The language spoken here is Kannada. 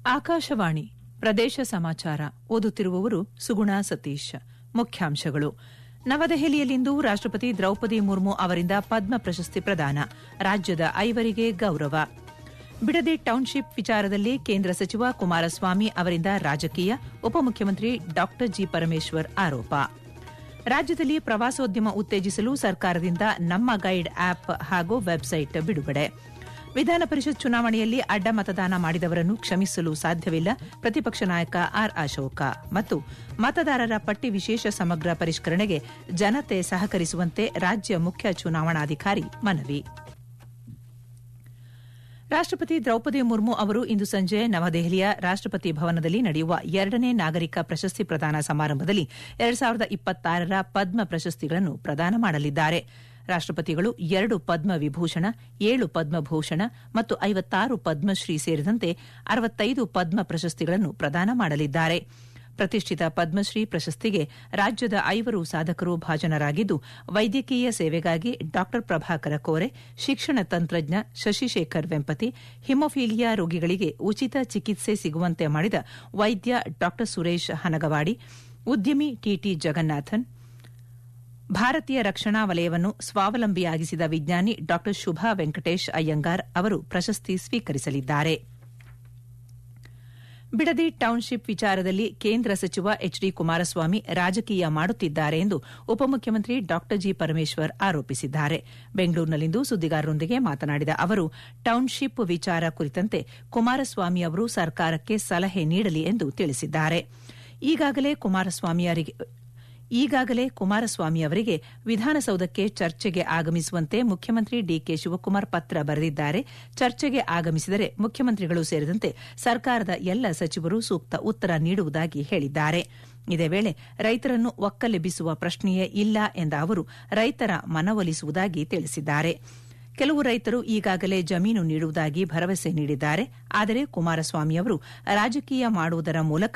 ಆಕಾಶವಾಣಿ ಪ್ರದೇಶ ಸಮಾಚಾರ ಓದುತ್ತಿರುವವರು ಸುಗುಣ ಸತೀಶ್ ಮುಖ್ಯಾಂಶಗಳು ನವದೆಹಲಿಯಲ್ಲಿಂದು ರಾಷ್ಟಪತಿ ದ್ರೌಪದಿ ಮುರ್ಮು ಅವರಿಂದ ಪದ್ಮ ಪ್ರಶಸ್ತಿ ಪ್ರದಾನ ರಾಜ್ಯದ ಐವರಿಗೆ ಗೌರವ ಬಿಡದಿ ಟೌನ್ಶಿಪ್ ವಿಚಾರದಲ್ಲಿ ಕೇಂದ್ರ ಸಚಿವ ಕುಮಾರಸ್ವಾಮಿ ಅವರಿಂದ ರಾಜಕೀಯ ಉಪಮುಖ್ಯಮಂತ್ರಿ ಡಾ ಜಿ ಪರಮೇಶ್ವರ್ ಆರೋಪ ರಾಜ್ಯದಲ್ಲಿ ಪ್ರವಾಸೋದ್ಯಮ ಉತ್ತೇಜಿಸಲು ಸರ್ಕಾರದಿಂದ ನಮ್ಮ ಗೈಡ್ ಆಪ್ ಹಾಗೂ ವೆಬ್ಸೈಟ್ ಬಿಡುಗಡೆ ವಿಧಾನ ಪರಿಷತ್ ಚುನಾವಣೆಯಲ್ಲಿ ಅಡ್ಡ ಮತದಾನ ಮಾಡಿದವರನ್ನು ಕ್ಷಮಿಸಲು ಸಾಧ್ಯವಿಲ್ಲ ಪ್ರತಿಪಕ್ಷ ನಾಯಕ ಆರ್ ಅಶೋಕ ಮತ್ತು ಮತದಾರರ ಪಟ್ಟಿ ವಿಶೇಷ ಸಮಗ್ರ ಪರಿಷ್ಕರಣೆಗೆ ಜನತೆ ಸಹಕರಿಸುವಂತೆ ರಾಜ್ಯ ಮುಖ್ಯ ಚುನಾವಣಾಧಿಕಾರಿ ಮನವಿ ರಾಷ್ಟಪತಿ ದ್ರೌಪದಿ ಮುರ್ಮು ಅವರು ಇಂದು ಸಂಜೆ ನವದೆಹಲಿಯ ರಾಷ್ಟಪತಿ ಭವನದಲ್ಲಿ ನಡೆಯುವ ಎರಡನೇ ನಾಗರಿಕ ಪ್ರಶಸ್ತಿ ಪ್ರದಾನ ಸಮಾರಂಭದಲ್ಲಿ ಎರಡ್ ಸಾವಿರದ ಇಪ್ಪತ್ತಾರರ ಪದ್ಮ ಪ್ರಶಸ್ತಿಗಳನ್ನು ಪ್ರದಾನ ಮಾಡಲಿದ್ದಾರೆ ರಾಷ್ಟಪತಿಗಳು ಎರಡು ಪದ್ಮ ವಿಭೂಷಣ ಏಳು ಪದ್ಮಭೂಷಣ ಮತ್ತು ಐವತ್ತಾರು ಪದ್ಮಶ್ರೀ ಸೇರಿದಂತೆ ಅರವತ್ತೈದು ಪದ್ಮ ಪ್ರಶಸ್ತಿಗಳನ್ನು ಪ್ರದಾನ ಮಾಡಲಿದ್ದಾರೆ ಪ್ರತಿಷ್ಠಿತ ಪದ್ಮಶ್ರೀ ಪ್ರಶಸ್ತಿಗೆ ರಾಜ್ಯದ ಐವರು ಸಾಧಕರು ಭಾಜನರಾಗಿದ್ದು ವೈದ್ಯಕೀಯ ಸೇವೆಗಾಗಿ ಡಾ ಪ್ರಭಾಕರ ಕೋರೆ ಶಿಕ್ಷಣ ತಂತ್ರಜ್ಞ ಶಶಿಶೇಖರ್ ವೆಂಪತಿ ಹಿಮೋಫೀಲಿಯಾ ರೋಗಿಗಳಿಗೆ ಉಚಿತ ಚಿಕಿತ್ಸೆ ಸಿಗುವಂತೆ ಮಾಡಿದ ವೈದ್ಯ ಡಾ ಸುರೇಶ್ ಹನಗವಾಡಿ ಉದ್ಯಮಿ ಟಿಟಿ ಜಗನ್ನಾಥನ್ ಭಾರತೀಯ ರಕ್ಷಣಾ ವಲಯವನ್ನು ಸ್ವಾವಲಂಬಿಯಾಗಿಸಿದ ವಿಜ್ಞಾನಿ ಡಾ ಶುಭಾ ವೆಂಕಟೇಶ್ ಅಯ್ಯಂಗಾರ್ ಅವರು ಪ್ರಶಸ್ತಿ ಸ್ವೀಕರಿಸಲಿದ್ದಾರೆ ಬಿಡದಿ ಟೌನ್ಶಿಪ್ ವಿಚಾರದಲ್ಲಿ ಕೇಂದ್ರ ಸಚಿವ ಎಚ್ ಡಿ ಕುಮಾರಸ್ವಾಮಿ ರಾಜಕೀಯ ಮಾಡುತ್ತಿದ್ದಾರೆ ಎಂದು ಉಪಮುಖ್ಯಮಂತ್ರಿ ಡಾ ಜಿ ಪರಮೇಶ್ವರ್ ಆರೋಪಿಸಿದ್ದಾರೆ ಬೆಂಗಳೂರಿನಲ್ಲಿಂದು ಸುದ್ದಿಗಾರರೊಂದಿಗೆ ಮಾತನಾಡಿದ ಅವರು ಟೌನ್ಶಿಪ್ ವಿಚಾರ ಕುರಿತಂತೆ ಕುಮಾರಸ್ವಾಮಿ ಅವರು ಸರ್ಕಾರಕ್ಕೆ ಸಲಹೆ ನೀಡಲಿ ಎಂದು ತಿಳಿಸಿದ್ದಾರೆ ಈಗಾಗಲೇ ಕುಮಾರಸ್ವಾಮಿಯವರಿಗೆ ಈಗಾಗಲೇ ಕುಮಾರಸ್ವಾಮಿ ಅವರಿಗೆ ವಿಧಾನಸೌಧಕ್ಕೆ ಚರ್ಚೆಗೆ ಆಗಮಿಸುವಂತೆ ಮುಖ್ಯಮಂತ್ರಿ ಡಿಕೆ ಶಿವಕುಮಾರ್ ಪತ್ರ ಬರೆದಿದ್ದಾರೆ ಚರ್ಚೆಗೆ ಆಗಮಿಸಿದರೆ ಮುಖ್ಯಮಂತ್ರಿಗಳು ಸೇರಿದಂತೆ ಸರ್ಕಾರದ ಎಲ್ಲ ಸಚಿವರು ಸೂಕ್ತ ಉತ್ತರ ನೀಡುವುದಾಗಿ ಹೇಳಿದ್ದಾರೆ ಇದೇ ವೇಳೆ ರೈತರನ್ನು ಒಕ್ಕಲೆಬ್ಬಿಸುವ ಪ್ರಶ್ನೆಯೇ ಇಲ್ಲ ಎಂದ ಅವರು ರೈತರ ಮನವೊಲಿಸುವುದಾಗಿ ತಿಳಿಸಿದ್ದಾರೆ ಕೆಲವು ರೈತರು ಈಗಾಗಲೇ ಜಮೀನು ನೀಡುವುದಾಗಿ ಭರವಸೆ ನೀಡಿದ್ದಾರೆ ಆದರೆ ಕುಮಾರಸ್ವಾಮಿ ಅವರು ರಾಜಕೀಯ ಮಾಡುವುದರ ಮೂಲಕ